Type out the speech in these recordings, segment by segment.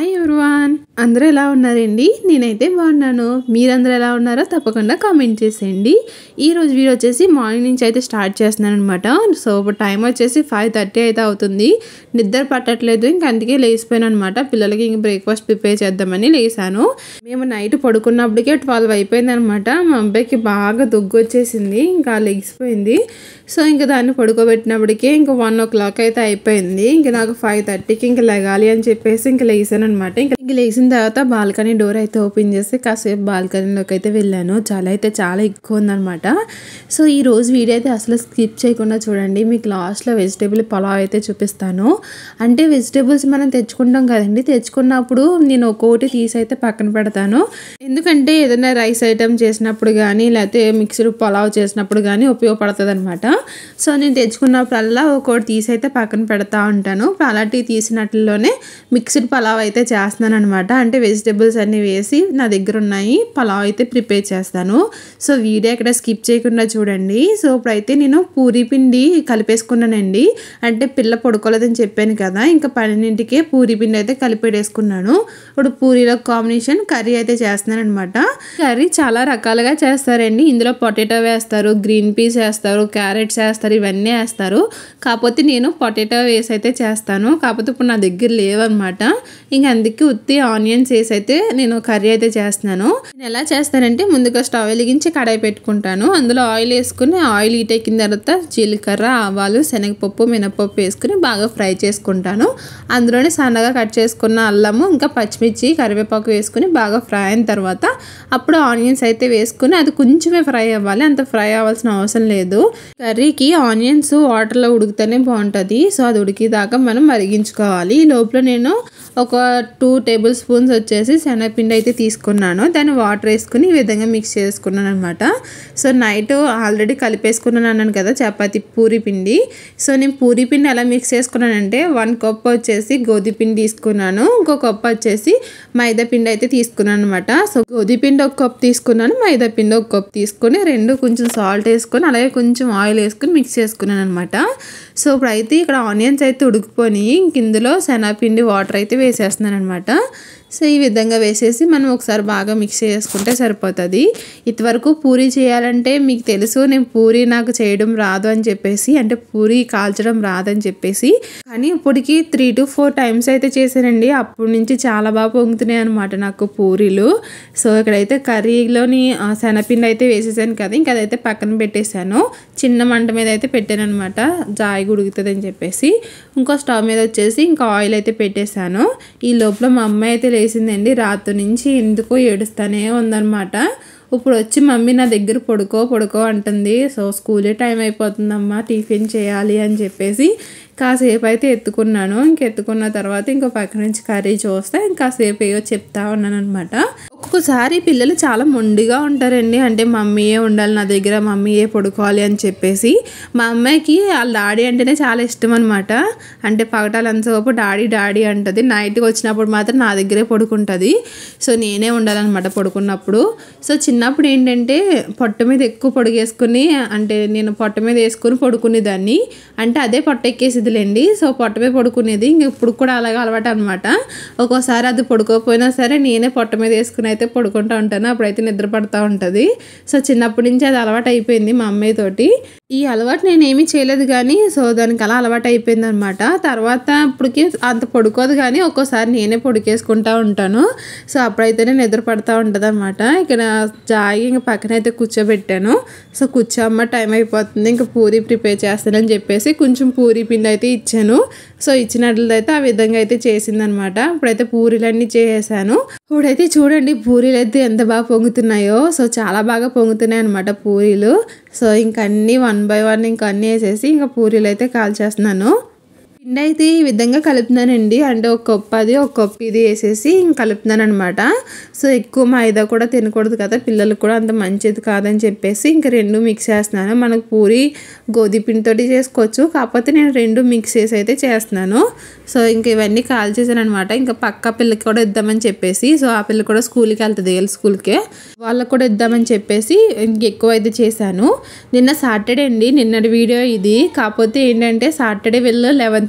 hi everyone అందరూ ఎలా ఉన్నారండి నేనైతే బాగున్నాను మీరందరూ ఎలా ఉన్నారో తప్పకుండా కామెంట్ చేసేయండి ఈ రోజు వీడియో వచ్చేసి మార్నింగ్ నుంచి అయితే స్టార్ట్ చేస్తున్నాను అనమాట సో ఇప్పుడు టైం వచ్చేసి ఫైవ్ థర్టీ అయితే అవుతుంది నిద్ర పట్టట్లేదు ఇంక అందుకే లేచిపోయాను అనమాట పిల్లలకి ఇంక బ్రేక్ఫాస్ట్ ప్రిపేర్ చేద్దామని లేసాను మేము నైట్ పడుకున్నప్పటికే ట్వెల్వ్ అయిపోయింది అనమాట మా అబ్బాయికి బాగా దుగ్గు వచ్చేసింది ఇంకా లెగిసిపోయింది సో ఇంకా దాన్ని పడుకోబెట్టినప్పటికే ఇంకా వన్ ఓ క్లాక్ అయితే అయిపోయింది ఇంకా నాకు ఫైవ్ థర్టీకి ఇంకా లెగాలి అని చెప్పేసి ఇంకా లేసాను అనమాట ఇంకా ఇంక లేచిన తర్వాత బాల్కనీ డోర్ అయితే ఓపెన్ చేసి కాసేపు బాల్కనీలోకి అయితే వెళ్ళాను చాలా అయితే చాలా ఎక్కువ ఉందన్నమాట సో ఈ రోజు వీడియో అయితే అసలు స్కిప్ చేయకుండా చూడండి మీకు లాస్ట్లో వెజిటేబుల్ పలావ్ అయితే చూపిస్తాను అంటే వెజిటేబుల్స్ మనం తెచ్చుకుంటాం కదండి తెచ్చుకున్నప్పుడు నేను ఒక్కోటి తీసి అయితే పక్కన పెడతాను ఎందుకంటే ఏదైనా రైస్ ఐటమ్ చేసినప్పుడు కానీ లేకపోతే మిక్స్డ్ పలావ్ చేసినప్పుడు కానీ ఉపయోగపడుతుంది అనమాట సో నేను తెచ్చుకున్నప్పుడల్లా ఒక్కోటి తీసి అయితే పక్కన పెడతా ఉంటాను ఇప్పుడు అలాంటివి తీసినట్లోనే మిక్స్డ్ పలావ్ అయితే చేస్తున్నాను అనమాట అంటే వెజిటేబుల్స్ అన్నీ వేసి నా దగ్గర ఉన్నాయి పలావ్ అయితే ప్రిపేర్ చేస్తాను సో వీడియో ఎక్కడ స్కిప్ చేయకుండా చూడండి సో ఇప్పుడైతే నేను పూరి పిండి కలిపేసుకున్నానండి అంటే పిల్ల పడుకోలేదని చెప్పాను కదా ఇంకా పన్నెండింటికే పూరి పిండి అయితే కలిపేసుకున్నాను ఇప్పుడు పూరీలో కాంబినేషన్ కర్రీ అయితే చేస్తున్నాను అనమాట కర్రీ చాలా రకాలుగా చేస్తారండి ఇందులో పొటాటో వేస్తారు గ్రీన్ పీస్ వేస్తారు క్యారెట్స్ వేస్తారు ఇవన్నీ వేస్తారు కాకపోతే నేను పొటాటో వేసి అయితే చేస్తాను కాకపోతే ఇప్పుడు నా దగ్గర లేవన్నమాట ఇంక అందుకే ఉత్తి ఆనియన్స్ వేసి అయితే నేను కర్రీ అయితే చేస్తున్నాను నేను ఎలా చేస్తానంటే ముందుగా స్టవ్ వెలిగించి కడాయి పెట్టుకుంటాను అందులో ఆయిల్ వేసుకుని ఆయిల్ హీట్ ఎక్కిన తర్వాత జీలకర్ర ఆవాలు శనగపప్పు మినపప్పు వేసుకుని బాగా ఫ్రై చేసుకుంటాను అందులోనే సన్నగా కట్ చేసుకున్న అల్లము ఇంకా పచ్చిమిర్చి కరివేపాకు వేసుకుని బాగా ఫ్రై అయిన తర్వాత అప్పుడు ఆనియన్స్ అయితే వేసుకుని అది కొంచెమే ఫ్రై అవ్వాలి అంత ఫ్రై అవ్వాల్సిన అవసరం లేదు కర్రీకి ఆనియన్స్ వాటర్లో ఉడికితేనే బాగుంటుంది సో అది ఉడికిదాకా మనం మరిగించుకోవాలి ఈ లోపల నేను ఒక టూ టేబుల్ స్పూన్స్ వచ్చేసి శనగపిండి అయితే తీసుకున్నాను దాన్ని వాటర్ వేసుకుని ఈ విధంగా మిక్స్ చేసుకున్నాను అనమాట సో నైట్ ఆల్రెడీ కలిపేసుకున్నాను అన్నాను కదా చపాతి పూరి పిండి సో నేను పూరి పిండి ఎలా మిక్స్ చేసుకున్నానంటే వన్ కప్ వచ్చేసి గోధుమ పిండి తీసుకున్నాను ఇంకో కప్ వచ్చేసి మైదా పిండి అయితే తీసుకున్నాను అనమాట సో గోధుమ పిండి ఒక కప్ తీసుకున్నాను మైదా పిండి ఒక కప్ తీసుకొని రెండు కొంచెం సాల్ట్ వేసుకొని అలాగే కొంచెం ఆయిల్ వేసుకొని మిక్స్ చేసుకున్నాను అనమాట సో ఇప్పుడైతే ఇక్కడ ఆనియన్స్ అయితే ఉడికిపోయి ఇంక ఇందులో శనగపిండి వాటర్ అయితే వేసేస్తున్నాను అనమాట సో ఈ విధంగా వేసేసి మనం ఒకసారి బాగా మిక్స్ చేసుకుంటే సరిపోతుంది ఇంతవరకు పూరి చేయాలంటే మీకు తెలుసు నేను పూరి నాకు చేయడం రాదు అని చెప్పేసి అంటే పూరి కాల్చడం రాదని చెప్పేసి కానీ ఇప్పటికి త్రీ టు ఫోర్ టైమ్స్ అయితే చేశానండి అప్పటి నుంచి చాలా బాగా పొంగుతున్నాయి అనమాట నాకు పూరీలు సో ఇక్కడైతే కర్రీలోని శనగపిండి అయితే వేసేసాను కదా ఇంకా అదైతే పక్కన పెట్టేశాను చిన్న మంట మీద అయితే పెట్టాను అనమాట జాయి ఉడుకుతుంది అని చెప్పేసి ఇంకో స్టవ్ మీద వచ్చేసి ఇంకా ఆయిల్ అయితే పెట్టేశాను ఈ లోపల మా అమ్మాయి అయితే లేచిందండి రాత్రి నుంచి ఎందుకో ఏడుస్తానే ఉందన్నమాట ఇప్పుడు వచ్చి మమ్మీ నా దగ్గర పడుకో పడుకో అంటుంది సో స్కూలే టైం అయిపోతుందమ్మా టిఫిన్ చేయాలి అని చెప్పేసి కాసేపు అయితే ఎత్తుకున్నాను ఇంక ఎత్తుకున్న తర్వాత ఇంకో పక్క నుంచి కర్రీ చూస్తే ఇంకాసేపు ఏవో చెప్తా ఉన్నాను అనమాట ఒక్కొక్కసారి పిల్లలు చాలా మొండిగా ఉంటారండి అంటే మమ్మీయే ఉండాలి నా దగ్గర మమ్మీయే పడుకోవాలి అని చెప్పేసి మా అమ్మాయికి వాళ్ళ డాడీ అంటేనే చాలా ఇష్టం అనమాట అంటే పగటాలంతసేపు డాడీ డాడీ అంటుంది నైట్కి వచ్చినప్పుడు మాత్రం నా దగ్గరే పడుకుంటుంది సో నేనే ఉండాలన్నమాట పడుకున్నప్పుడు సో చిన్నప్పుడు ఏంటంటే పొట్ట మీద ఎక్కువ పొడిగేసుకుని అంటే నేను పొట్ట మీద వేసుకుని పడుకునేదాన్ని అంటే అదే పొట్ట ఎక్కేసిదిలేండి సో పొట్ట మీద పడుకునేది ఇంక ఇప్పుడు కూడా అలాగే అలవాటు అనమాట ఒక్కోసారి అది పడుకోకపోయినా సరే నేనే పొట్ట మీద వేసుకుని అయితే పడుకుంటూ ఉంటాను అప్పుడైతే నిద్ర పడుతూ ఉంటుంది సో చిన్నప్పటి నుంచి అది అలవాటు అయిపోయింది మా అమ్మాయి తోటి ఈ అలవాటు నేను ఏమీ చేయలేదు కానీ సో దానికి అలా అలవాటు అయిపోయింది అనమాట తర్వాత ఇప్పటికి అంత పడుకోదు కానీ ఒక్కోసారి నేనే పొడికేసుకుంటా ఉంటాను సో అప్పుడైతేనే నిద్ర పడుతూ ఉంటుంది అనమాట ఇక్కడ జాగి ఇంక పక్కన అయితే కూర్చోబెట్టాను సో కూర్చోమ్మ టైం అయిపోతుంది ఇంకా పూరి ప్రిపేర్ చేస్తానని చెప్పేసి కొంచెం పూరి పిండి అయితే ఇచ్చాను సో ఇచ్చినట్లయితే ఆ విధంగా అయితే చేసిందనమాట ఇప్పుడైతే పూరీలన్నీ చేసేసాను ఇప్పుడైతే చూడండి పూరీలు అయితే ఎంత బాగా పొంగుతున్నాయో సో చాలా బాగా పొంగుతున్నాయి అనమాట పూరీలు సో ఇంక అన్నీ వన్ బై వన్ ఇంక అన్నీ వేసేసి ఇంకా పూరీలు అయితే కాల్చేస్తున్నాను పిండి అయితే ఈ విధంగా కలుపుతున్నానండి అంటే ఒక కప్పు అది ఒక కప్పు ఇది వేసేసి ఇంక కలుపుతున్నాను అనమాట సో ఎక్కువ మైదా కూడా తినకూడదు కదా పిల్లలకు కూడా అంత మంచిది కాదని చెప్పేసి ఇంక రెండు మిక్స్ చేస్తున్నాను మనకు పూరి గోధుమ పిండితోటి చేసుకోవచ్చు కాకపోతే నేను రెండు మిక్స్ చేసి అయితే చేస్తున్నాను సో ఇంక ఇవన్నీ కాల్ చేశాను అనమాట ఇంకా పక్క పిల్లకి కూడా ఇద్దామని చెప్పేసి సో ఆ పిల్ల కూడా స్కూల్కి వెళ్తుంది ఏళ్ళ స్కూల్కే వాళ్ళకు కూడా ఇద్దామని చెప్పేసి ఇంకెక్కువ అయితే చేశాను నిన్న సాటర్డే అండి నిన్నటి వీడియో ఇది కాకపోతే ఏంటంటే సాటర్డే వెళ్ళి లెవెన్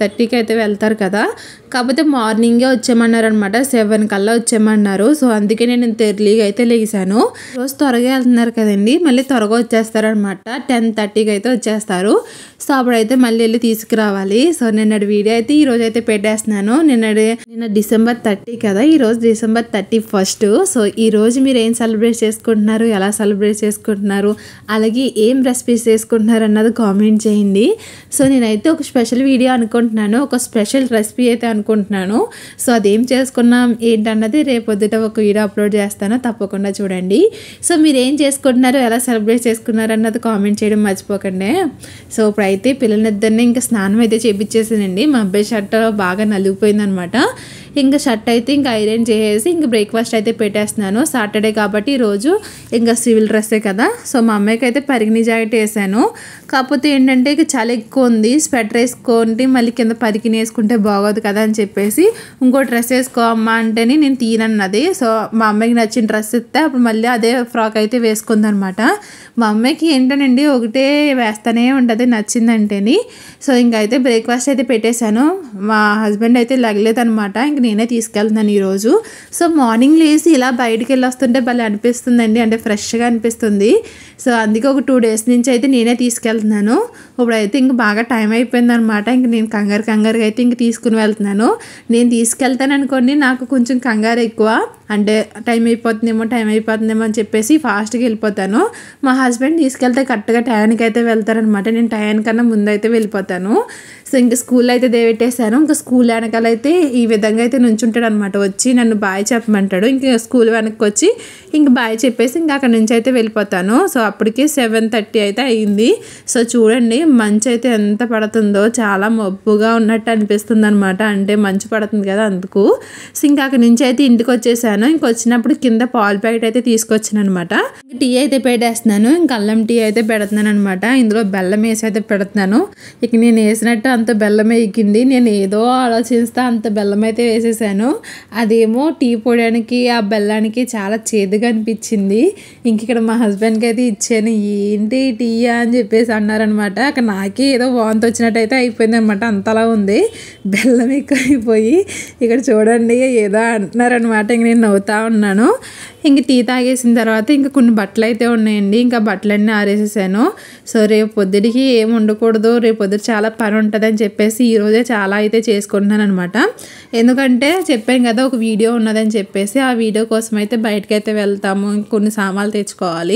థర్టీకి అయితే వెళ్తారు కదా కాకపోతే మార్నింగే వచ్చేయమన్నారు అనమాట సెవెన్ కల్లా వచ్చేయమన్నారు సో అందుకే నేను ఇంత ఎర్లీగా అయితే లేచాను రోజు త్వరగా వెళ్తున్నారు కదండి మళ్ళీ త్వరగా వచ్చేస్తారనమాట టెన్ థర్టీకి అయితే వచ్చేస్తారు సో అప్పుడైతే మళ్ళీ వెళ్ళి తీసుకురావాలి సో నిన్నటి వీడియో అయితే ఈ రోజు అయితే పెట్టేస్తున్నాను నిన్నటి నిన్న డిసెంబర్ థర్టీ కదా ఈ రోజు డిసెంబర్ థర్టీ ఫస్ట్ సో ఈ రోజు మీరు ఏం సెలబ్రేట్ చేసుకుంటున్నారు ఎలా సెలబ్రేట్ చేసుకుంటున్నారు అలాగే ఏం రెసిపీస్ చేసుకుంటున్నారు అన్నది కామెంట్ చేయండి సో నేనైతే ఒక స్పెషల్ వీడియో అనుకుంటున్నాను ఒక స్పెషల్ రెసిపీ అయితే అనుకుంటున్నాను సో అదేం చేసుకున్నాం ఏంటన్నది రేపొద్దుట ఒక వీడియో అప్లోడ్ చేస్తాను తప్పకుండా చూడండి సో మీరు ఏం చేసుకుంటున్నారు ఎలా సెలబ్రేట్ చేసుకున్నారు అన్నది కామెంట్ చేయడం మర్చిపోకండి సో ఇప్పుడైతే పిల్లలిద్దరిని ఇంకా స్నానం అయితే చేపించేసానండి మా అబ్బాయి షర్ట్ బాగా నలిగిపోయిందనమాట ఇంకా షర్ట్ అయితే ఇంకా ఐరన్ చేసేసి ఇంకా బ్రేక్ఫాస్ట్ అయితే పెట్టేస్తున్నాను సాటర్డే కాబట్టి ఈరోజు ఇంకా సివిల్ డ్రెస్సే కదా సో మా అమ్మాయికి అయితే పరిగిణి జాకెట్ వేసాను కాకపోతే ఏంటంటే ఇక చాలా ఎక్కువ ఉంది స్వెటర్ వేసుకోండి మళ్ళీ కింద పరిగిణి వేసుకుంటే బాగోదు కదా అని చెప్పేసి ఇంకో డ్రెస్ వేసుకో అమ్మా అంటేనే నేను తీనన్నది సో మా అమ్మాయికి నచ్చిన డ్రెస్ ఇస్తే అప్పుడు మళ్ళీ అదే ఫ్రాక్ అయితే వేసుకుందనమాట మా అమ్మాయికి ఏంటనండి ఒకటే వేస్తూనే ఉంటుంది నచ్చిందంటేని సో ఇంకా అయితే బ్రేక్ఫాస్ట్ అయితే పెట్టేశాను మా హస్బెండ్ అయితే లగలేదనమాట ఇంక నేనే తీసుకెళ్తున్నాను ఈరోజు సో మార్నింగ్ లేచి ఇలా బయటికి వెళ్ళి వస్తుంటే భలే అనిపిస్తుందండి అంటే ఫ్రెష్గా అనిపిస్తుంది సో అందుకే ఒక టూ డేస్ నుంచి అయితే నేనే తీసుకెళ్తున్నాను ఇప్పుడైతే ఇంక బాగా టైం అయిపోయింది అనమాట ఇంక నేను కంగారు కంగారుగా అయితే ఇంక తీసుకుని వెళ్తున్నాను నేను తీసుకెళ్తాను అనుకోండి నాకు కొంచెం కంగారు ఎక్కువ అంటే టైం అయిపోతుందేమో టైం అయిపోతుందేమో అని చెప్పేసి ఫాస్ట్గా వెళ్ళిపోతాను మా హస్బెండ్ తీసుకెళ్తే కరెక్ట్గా టయానికి అయితే వెళ్తారనమాట నేను టయానికన్నా ముందు అయితే వెళ్ళిపోతాను సో ఇంకా స్కూల్ అయితే దేవెట్టేశాను ఇంకా స్కూల్ వెనకాల అయితే ఈ విధంగా అయితే నుంచుంటాడు అనమాట వచ్చి నన్ను బాయ్ చెప్పమంటాడు ఇంకా స్కూల్ వెనక్కి వచ్చి ఇంక బాయ్ చెప్పేసి ఇంకా అక్కడ నుంచి అయితే వెళ్ళిపోతాను సో అప్పటికి సెవెన్ థర్టీ అయితే అయ్యింది సో చూడండి మంచు అయితే ఎంత పడుతుందో చాలా మబ్బుగా ఉన్నట్టు అనిపిస్తుంది అనమాట అంటే మంచు పడుతుంది కదా అందుకు సో ఇంకా అక్కడ నుంచి అయితే ఇంటికి వచ్చేసాను ఇంక వచ్చినప్పుడు కింద పాలు ప్యాకెట్ అయితే తీసుకొచ్చాను అనమాట టీ అయితే పెట్టేస్తున్నాను ఇంకా అల్లం టీ అయితే పెడుతున్నాను అనమాట ఇందులో బెల్లం వేసి అయితే పెడుతున్నాను ఇక నేను వేసినట్టు అంత బెల్లం వేయకింది నేను ఏదో ఆలోచిస్తే అంత బెల్లం అయితే వేసేసాను అదేమో టీ పొడానికి ఆ బెల్లానికి చాలా చేదుగా అనిపించింది ఇంక ఇక్కడ మా హస్బెండ్కి అయితే ఇచ్చాను ఏంటి టీ అని చెప్పేసి అన్నారనమాట అక్కడ నాకే ఏదో వాంతి వచ్చినట్టు అయితే అయిపోయింది అనమాట అంతలా ఉంది బెల్లం ఎక్కువ అయిపోయి ఇక్కడ చూడండి ఏదో అంటున్నారనమాట ఇంక నేను నవ్వుతా ఉన్నాను ఇంక టీ తాగేసిన తర్వాత ఇంకా కొన్ని బట్టలు అయితే ఉన్నాయండి ఇంకా బట్టలన్నీ ఆరేసేసాను సో రేపు పొద్దుడికి ఏం ఉండకూడదు రేపు పొద్దుట చాలా పని ఉంటుందని చెప్పేసి ఈరోజే చాలా అయితే చేసుకుంటున్నాను అనమాట ఎందుకంటే చెప్పాను కదా ఒక వీడియో ఉన్నదని చెప్పేసి ఆ వీడియో కోసం అయితే బయటకు అయితే వెళ్తాము కొన్ని సామాన్లు తెచ్చుకోవాలి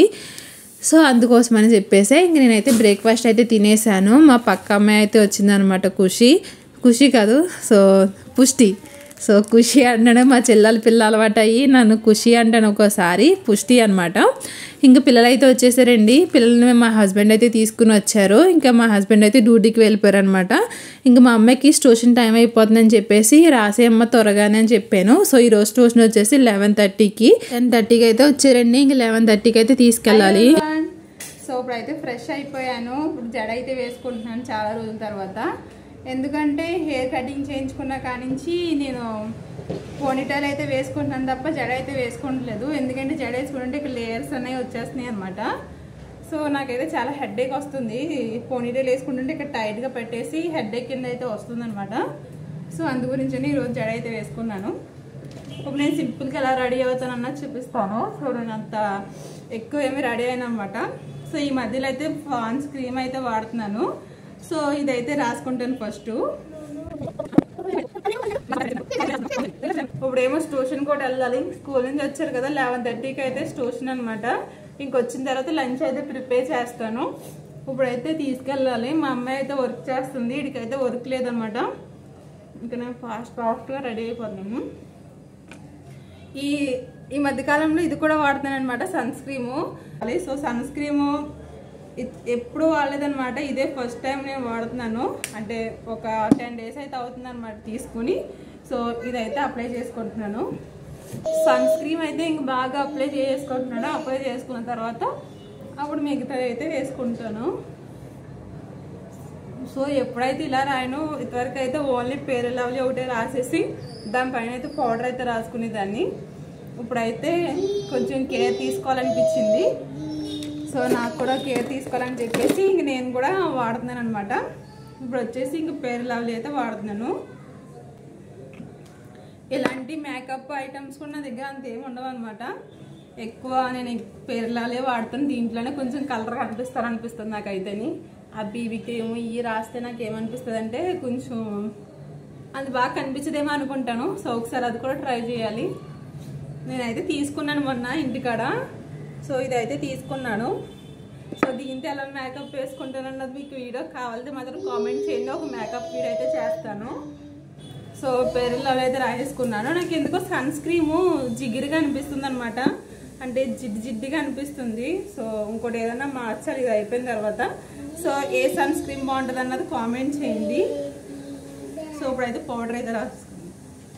సో అందుకోసమని చెప్పేసి ఇంక నేనైతే బ్రేక్ఫాస్ట్ అయితే తినేసాను మా పక్క అమ్మాయి అయితే వచ్చిందనమాట ఖుషి ఖుషి కాదు సో పుష్టి సో ఖుషి అంటేనే మా చెల్లెల పిల్ల అలవాటు అయ్యి నన్ను ఖుషి అంటాను ఒక్కోసారి పుష్టి అనమాట ఇంకా పిల్లలు అయితే వచ్చేసారండి పిల్లల్ని మా హస్బెండ్ అయితే తీసుకుని వచ్చారు ఇంకా మా హస్బెండ్ అయితే డ్యూటీకి వెళ్ళిపోయారు అనమాట ఇంకా మా అమ్మాయికి ట్యూషన్ టైం అయిపోతుందని చెప్పేసి రాసే అమ్మ త్వరగానే అని చెప్పాను సో ఈ రోజు ట్యూషన్ వచ్చేసి లెవెన్ థర్టీకి టెన్ థర్టీకి అయితే వచ్చారండి ఇంక లెవెన్ థర్టీకి అయితే తీసుకెళ్ళాలి సో ఇప్పుడైతే ఫ్రెష్ అయిపోయాను ఇప్పుడు జడ అయితే వేసుకుంటున్నాను చాలా రోజుల తర్వాత ఎందుకంటే హెయిర్ కటింగ్ చేయించుకున్న కానించి నేను పోనీటైల్ అయితే వేసుకుంటున్నాను తప్ప జడ అయితే వేసుకుంటలేదు ఎందుకంటే జడ వేసుకుంటే ఇక్కడ లేయర్స్ అనేవి వచ్చేస్తున్నాయి అనమాట సో నాకైతే చాలా హెడ్ఏక్ వస్తుంది పోనీటైల్ వేసుకుంటుంటే ఇక్కడ టైట్గా పెట్టేసి హెడ్ఏక్ కింద అయితే వస్తుంది అనమాట సో అందు గురించి ఈరోజు జడ అయితే వేసుకున్నాను ఇప్పుడు నేను సింపుల్గా ఎలా రెడీ అవుతాను అన్నది చూపిస్తాను సో నేను అంత ఎక్కువ ఏమి రెడీ అయినా అనమాట సో ఈ మధ్యలో అయితే ఫాన్స్ క్రీమ్ అయితే వాడుతున్నాను సో ఇదైతే రాసుకుంటాను ఫస్ట్ ఇప్పుడేమో స్టేషన్ కూడా వెళ్ళాలి స్కూల్ నుంచి వచ్చారు కదా లెవెన్ థర్టీకి అయితే స్టేషన్ అనమాట ఇంకొచ్చిన తర్వాత లంచ్ అయితే ప్రిపేర్ చేస్తాను ఇప్పుడైతే తీసుకెళ్ళాలి మా అమ్మాయి అయితే వర్క్ చేస్తుంది ఇడికైతే వర్క్ లేదనమాట ఇంకా నేను ఫాస్ట్ ఫాస్ట్గా రెడీ అయిపోతున్నాను ఈ ఈ మధ్యకాలంలో ఇది కూడా వాడుతున్నాను అనమాట sun screen so sun screen ఎప్పుడు వాడలేదనమాట ఇదే ఫస్ట్ టైం నేను వాడుతున్నాను అంటే ఒక టెన్ డేస్ అయితే అవుతుంది అనమాట తీసుకుని సో ఇదైతే అప్లై చేసుకుంటున్నాను సన్ స్క్రీమ్ అయితే ఇంక బాగా అప్లై చేసుకుంటున్నాను అప్లై చేసుకున్న తర్వాత అప్పుడు మిగతాది అయితే వేసుకుంటాను సో ఎప్పుడైతే ఇలా రాయను ఇంతవరకు అయితే ఓన్లీ పేరు లవ్లీ ఒకటే రాసేసి దానిపైన అయితే పౌడర్ అయితే రాసుకునేదాన్ని ఇప్పుడైతే కొంచెం కేర్ తీసుకోవాలనిపించింది సో నాకు కూడా కేర్ తీసుకోవాలని చెప్పేసి ఇంక నేను కూడా వాడుతున్నాను అనమాట ఇప్పుడు వచ్చేసి ఇంక పేరు లవ్లీ అయితే వాడుతున్నాను ఇలాంటి మేకప్ ఐటమ్స్ కూడా నా దగ్గర అంత ఏమి ఉండవు అనమాట ఎక్కువ నేను పేర్లాలే వాడతాను దీంట్లోనే కొంచెం కలర్ కనిపిస్తారు అనిపిస్తుంది నాకైతేని ఆ బీబీ క్రీమ్ ఇవి రాస్తే నాకు ఏమనిపిస్తుంది అంటే కొంచెం అది బాగా కనిపించదేమో అనుకుంటాను సో ఒకసారి అది కూడా ట్రై చేయాలి నేనైతే తీసుకున్నాను మొన్న ఇంటికాడ సో ఇదైతే తీసుకున్నాను సో దీంతో ఎలా మేకప్ వేసుకుంటాను అన్నది మీకు వీడియో కావాలంటే మాత్రం కామెంట్ చేయండి ఒక మేకప్ వీడియో అయితే చేస్తాను సో పేర్లు అవి అయితే రాసేసుకున్నాను నాకు ఎందుకో సన్ స్క్రీము జిగిరిగా అనిపిస్తుంది అనమాట అంటే జిడ్డు జిడ్డుగా అనిపిస్తుంది సో ఇంకోటి ఏదైనా మార్చాలి ఇది అయిపోయిన తర్వాత సో ఏ సన్ స్క్రీన్ బాగుంటుంది అన్నది కామెంట్ చేయండి సో ఇప్పుడైతే పౌడర్ అయితే రాసుకుంటాను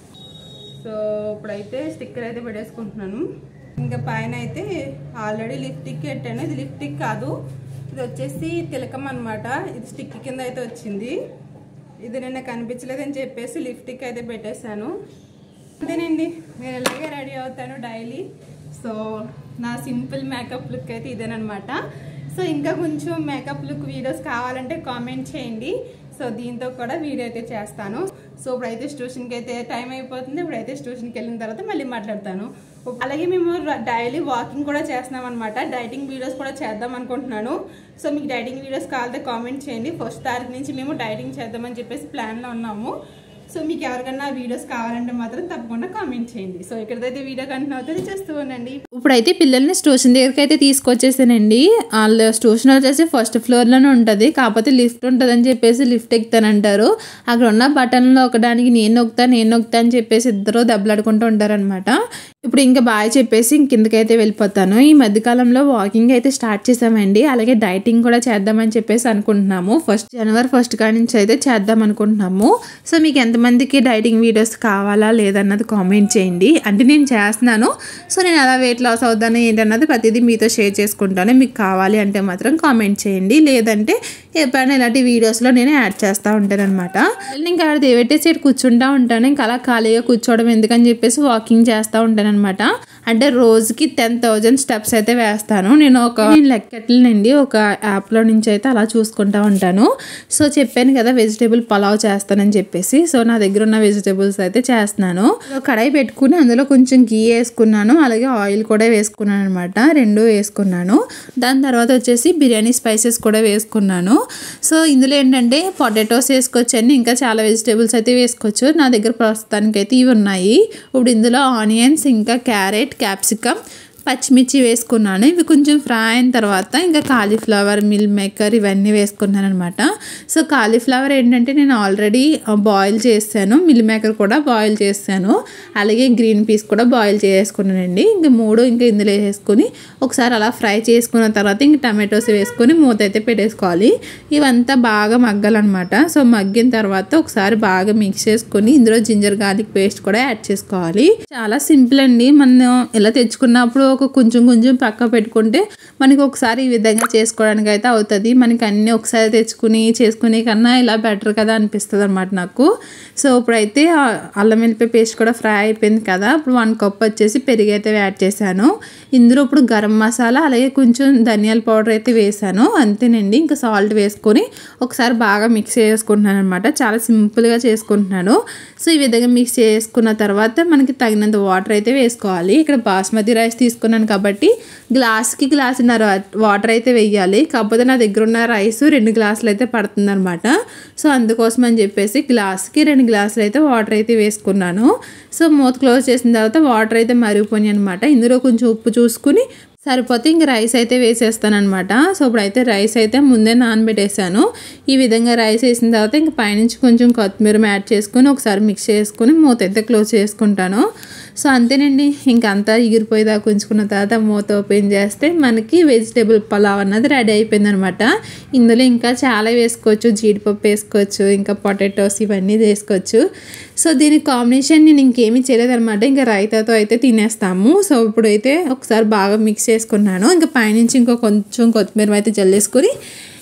సో ఇప్పుడైతే స్టిక్కర్ అయితే పెట్టేసుకుంటున్నాను ఇంకా పైన అయితే ఆల్రెడీ లిప్టిక్ పెట్టాను ఇది లిప్టిక్ కాదు ఇది వచ్చేసి తిలకం అనమాట ఇది స్టిక్ కింద అయితే వచ్చింది ఇది నిన్న కనిపించలేదని చెప్పేసి లిప్టిక్ అయితే పెట్టేశాను అంతేనండి నేను ఇలాగే రెడీ అవుతాను డైలీ సో నా సింపుల్ మేకప్ లుక్ అయితే ఇదేనమాట సో ఇంకా కొంచెం మేకప్ లుక్ వీడియోస్ కావాలంటే కామెంట్ చేయండి సో దీంతో కూడా వీడియో అయితే చేస్తాను సో ఇప్పుడైతే ట్యూషన్కి అయితే టైం అయిపోతుంది ఇప్పుడైతే ట్యూషన్కి వెళ్ళిన తర్వాత మళ్ళీ మాట్లాడతాను అలాగే మేము డైలీ వాకింగ్ కూడా చేస్తున్నాం అనమాట డైటింగ్ వీడియోస్ కూడా చేద్దాం అనుకుంటున్నాను సో మీకు డైటింగ్ వీడియోస్ కావాలంటే కామెంట్ చేయండి ఫస్ట్ తారీఖు నుంచి మేము డైటింగ్ చేద్దామని చెప్పేసి ప్లాన్లో ఉన్నాము సో మీకు ఎవరికన్నా వీడియోస్ కావాలంటే మాత్రం తప్పకుండా కామెంట్ చేయండి సో ఇక్కడైతే వీడియో కంటిన్యూ అవుతుంది చేస్తూ ఉండండి ఇప్పుడైతే పిల్లల్ని స్టేషన్ దగ్గరికి అయితే తీసుకొచ్చేసానండి వాళ్ళ స్టేషన్ వచ్చేసి ఫస్ట్ ఫ్లోర్లోనే ఉంటుంది కాకపోతే లిఫ్ట్ ఉంటుందని చెప్పేసి లిఫ్ట్ ఎక్కుతానంటారు అక్కడ ఉన్న బటన్లో ఒకదానికి నేను నొక్కుతా నేను నొక్కుతా అని చెప్పేసి ఇద్దరు దెబ్బలాడుకుంటూ ఉంటారనమాట ఇప్పుడు ఇంకా బాగా చెప్పేసి ఇంక కిందకైతే వెళ్ళిపోతాను ఈ మధ్యకాలంలో వాకింగ్ అయితే స్టార్ట్ చేసామండి అలాగే డైటింగ్ కూడా చేద్దామని చెప్పేసి అనుకుంటున్నాము ఫస్ట్ జనవరి ఫస్ట్ కాడి నుంచి అయితే చేద్దాం అనుకుంటున్నాము సో మీకు ఎంతమందికి డైటింగ్ వీడియోస్ కావాలా లేదన్నది కామెంట్ చేయండి అంటే నేను చేస్తున్నాను సో నేను ఎలా వెయిట్ లాస్ అవుతాను ఏంటన్నది ప్రతిదీ మీతో షేర్ చేసుకుంటాను మీకు కావాలి అంటే మాత్రం కామెంట్ చేయండి లేదంటే ఎప్పుడైనా ఇలాంటి వీడియోస్లో నేను యాడ్ చేస్తూ ఉంటాను అనమాట ఇంకా ఆడ దేవెట్టే సైడ్ కూర్చుంటా ఉంటాను ఇంకా అలా ఖాళీగా కూర్చోవడం ఎందుకని చెప్పేసి వాకింగ్ చేస్తూ ఉంటాను అనమాట అంటే రోజుకి టెన్ థౌజండ్ స్టెప్స్ అయితే వేస్తాను నేను ఒక నేను లెక్కట్లేనండి ఒక యాప్లో నుంచి అయితే అలా చూసుకుంటా ఉంటాను సో చెప్పాను కదా వెజిటేబుల్ పలావ్ చేస్తానని చెప్పేసి సో నా దగ్గర ఉన్న వెజిటేబుల్స్ అయితే చేస్తున్నాను సో కడాయి పెట్టుకుని అందులో కొంచెం గీ వేసుకున్నాను అలాగే ఆయిల్ కూడా వేసుకున్నాను అనమాట రెండు వేసుకున్నాను దాని తర్వాత వచ్చేసి బిర్యానీ స్పైసెస్ కూడా వేసుకున్నాను సో ఇందులో ఏంటంటే పొటాటోస్ వేసుకోవచ్చు అండి ఇంకా చాలా వెజిటేబుల్స్ అయితే వేసుకోవచ్చు నా దగ్గర ప్రస్తుతానికి అయితే ఇవి ఉన్నాయి ఇప్పుడు ఇందులో ఆనియన్స్ ఇంకా క్యారెట్ క్యాప్సికమ్ పచ్చిమిర్చి వేసుకున్నాను ఇవి కొంచెం ఫ్రై అయిన తర్వాత ఇంకా కాలీఫ్లవర్ మిల్ మేకర్ ఇవన్నీ వేసుకున్నాను అనమాట సో కాలీఫ్లవర్ ఏంటంటే నేను ఆల్రెడీ బాయిల్ చేశాను మిల్ మేకర్ కూడా బాయిల్ చేశాను అలాగే గ్రీన్ పీస్ కూడా బాయిల్ చేసుకున్నానండి ఇంక మూడు ఇంకా ఇందులో వేసుకొని ఒకసారి అలా ఫ్రై చేసుకున్న తర్వాత ఇంక టమాటోస్ వేసుకొని మూత అయితే పెట్టేసుకోవాలి ఇవంతా బాగా మగ్గాలన్నమాట సో మగ్గిన తర్వాత ఒకసారి బాగా మిక్స్ చేసుకొని ఇందులో జింజర్ గార్లిక్ పేస్ట్ కూడా యాడ్ చేసుకోవాలి చాలా సింపుల్ అండి మనం ఇలా తెచ్చుకున్నప్పుడు ఒక కొంచెం కొంచెం పక్క పెట్టుకుంటే మనకి ఒకసారి ఈ విధంగా చేసుకోవడానికి అయితే అవుతుంది మనకి అన్నీ ఒకసారి తెచ్చుకుని చేసుకునే కన్నా ఇలా బెటర్ కదా అనిపిస్తుంది అనమాట నాకు సో ఇప్పుడైతే ఆ అల్లం వెల్లిపాయ పేస్ట్ కూడా ఫ్రై అయిపోయింది కదా ఇప్పుడు వన్ కప్ వచ్చేసి పెరుగు అయితే యాడ్ చేశాను ఇందులో ఇప్పుడు గరం మసాలా అలాగే కొంచెం ధనియాల పౌడర్ అయితే వేసాను అంతేనండి ఇంకా సాల్ట్ వేసుకొని ఒకసారి బాగా మిక్స్ చేసుకుంటున్నాను అనమాట చాలా సింపుల్గా చేసుకుంటున్నాను సో ఈ విధంగా మిక్స్ చేసుకున్న తర్వాత మనకి తగినంత వాటర్ అయితే వేసుకోవాలి ఇక్కడ బాస్మతి రైస్ తీసుకున్నాను కాబట్టి గ్లాస్కి గ్లాసున్నర వాటర్ అయితే వేయాలి కాకపోతే నా దగ్గర ఉన్న రైస్ రెండు గ్లాసులు అయితే పడుతుంది అనమాట సో అందుకోసం అని చెప్పేసి గ్లాస్కి రెండు గ్లాసులు అయితే వాటర్ అయితే వేసుకున్నాను సో మూత క్లోజ్ చేసిన తర్వాత వాటర్ అయితే మరిగిపోయినాయి అనమాట ఇందులో కొంచెం ఉప్పు చూసుకుని సరిపోతే ఇంక రైస్ అయితే వేసేస్తాను అనమాట సో ఇప్పుడైతే రైస్ అయితే ముందే నానబెట్టేసాను ఈ విధంగా రైస్ వేసిన తర్వాత ఇంక పైనుంచి కొంచెం కొత్తిమీర యాడ్ చేసుకొని ఒకసారి మిక్స్ చేసుకొని మూత అయితే క్లోజ్ చేసుకుంటాను సో అంతేనండి ఇంక అంతా ఎగిరిపోయేదాకా ఉంచుకున్న తర్వాత మూత ఓపెన్ చేస్తే మనకి వెజిటేబుల్ పలావ్ అన్నది రెడీ అయిపోయింది అనమాట ఇందులో ఇంకా చాలా వేసుకోవచ్చు జీడిపప్పు వేసుకోవచ్చు ఇంకా పొటాటోస్ ఇవన్నీ వేసుకోవచ్చు సో దీని కాంబినేషన్ నేను ఇంకేమీ చేయలేదన్నమాట ఇంకా రైతాతో అయితే తినేస్తాము సో ఇప్పుడైతే ఒకసారి బాగా మిక్స్ చేసుకున్నాను ఇంకా పైనుంచి ఇంకో కొంచెం కొత్తిమీర అయితే జల్లేసుకొని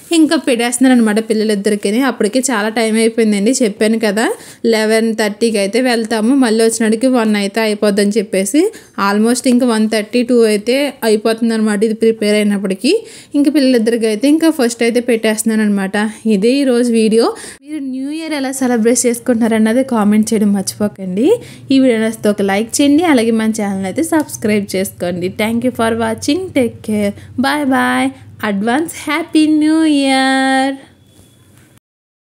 ఇంకా పెట్టేస్తున్నాను అనమాట పిల్లలిద్దరికి అప్పటికి చాలా టైం అయిపోయిందండి చెప్పాను కదా లెవెన్ థర్టీకి అయితే వెళ్తాము మళ్ళీ వచ్చినడికి వన్ అయితే అయిపోద్దని చెప్పేసి ఆల్మోస్ట్ ఇంకా వన్ థర్టీ టూ అయితే అయిపోతుంది అనమాట ఇది ప్రిపేర్ అయినప్పటికీ ఇంకా పిల్లలిద్దరికి అయితే ఇంకా ఫస్ట్ అయితే పెట్టేస్తున్నాను అనమాట ఇదే ఈరోజు వీడియో మీరు న్యూ ఇయర్ ఎలా సెలబ్రేట్ చేసుకుంటున్నారన్నది కామెంట్ చేయడం మర్చిపోకండి ఈ వీడియో నచ్చితే ఒక లైక్ చేయండి అలాగే మన ఛానల్ అయితే సబ్స్క్రైబ్ చేసుకోండి thank you for watching take care bye bye advance happy new year